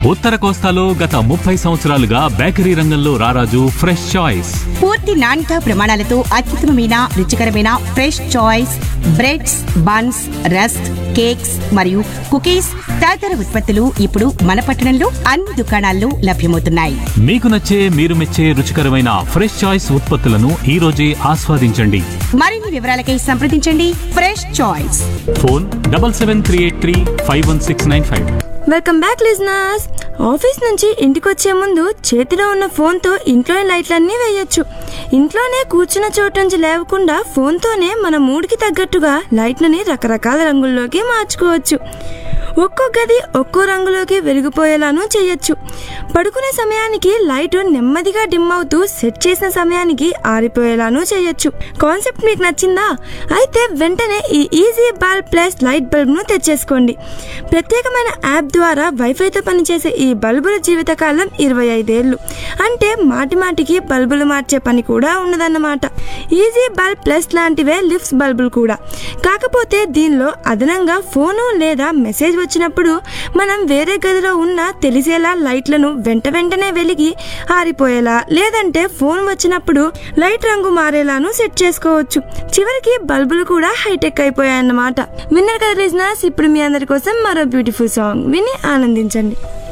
ఉత్తర కోస్తాలో గత ముప్పై సంవత్సరాలుగా బేకరీ రంగంలో రారాజు ఫ్రెష్ చాయిస్ పూర్తి నాణ్యత ప్రమాణాలతో అత్యుత్తమమైన రుచికరమైన fresh choice breads buns rusk cakes మరియు కుకీస్ తదితర ఉత్పత్తులు ఇప్పుడు మన పట్టణంలో అన్ని దుకాణాల్లో లభ్యమవుతున్నాయి మీకు నచ్చే మీరు మెచ్చే రుచికరమైన ఫ్రెష్ చాయిస్ ఉత్పత్తులను ఈ రోజే ఆస్వాదించండి మరిన్ని వివరాలకై సంప్రదించండి fresh choice phone double seven three eight three five one six nine five welcome back listeners office నుంచి ఇంటికి వచ్చే ముందు చేతిలో ఉన్న ఫోన్తో ఇంట్లోని లైట్లన్నీ వేయొచ్చు ఇంట్లోనే కూర్చున్న చోటు నుంచి లేవకుండా ఫోన్తోనే మన మూడ్కి తగ్గట్టుగా లైట్లని రకరకాల రంగుల్లోకి మార్చుకోవచ్చు ఒక్కో గది ఒక్కో రంగులోకి వెలిగిపోయేలాను చేయొచ్చు పడుకునే సమయానికి లైట్ నెమ్మదిగా డిమ్ అవుతూ సెట్ చేసిన సమయానికి ఆరిపోయేలాను చేయొచ్చు కాన్సెప్ట్ మీకు నచ్చిందా అయితే వెంటనే ఈ ఈజీ బల్బ్ ప్లస్ లైట్ బల్బ్ను తెచ్చేసుకోండి ప్రత్యేకమైన యాప్ ద్వారా వైఫైతో పనిచేసే ఈ బల్బుల జీవితకాలం ఇరవై ఐదేళ్లు అంటే మాటి మాటికి బల్బులు మార్చే పని కూడా ఉండదన్నమాట ఈజీ బల్బ్ ప్లస్ లాంటివే లిఫ్ట్స్ బల్బులు కూడా కాకపోతే దీనిలో అదనంగా ఫోను లేదా మెసేజ్ వచ్చినప్పుడు మనం వేరే గదిలో ఉన్న తెలిసేలా లైట్లను వెంట వెంటనే వెలిగి ఆరిపోయేలా లేదంటే ఫోన్ వచ్చినప్పుడు లైట్ రంగు మారేలాను సెట్ చేసుకోవచ్చు చివరికి బల్బులు కూడా హైటెక్ అయిపోయాయన్నమాట విన్నర్ కదా లిజనర్స్ ఇప్పుడు మీ అందరి కోసం మరో బ్యూటిఫుల్ సాంగ్ విని ఆనందించండి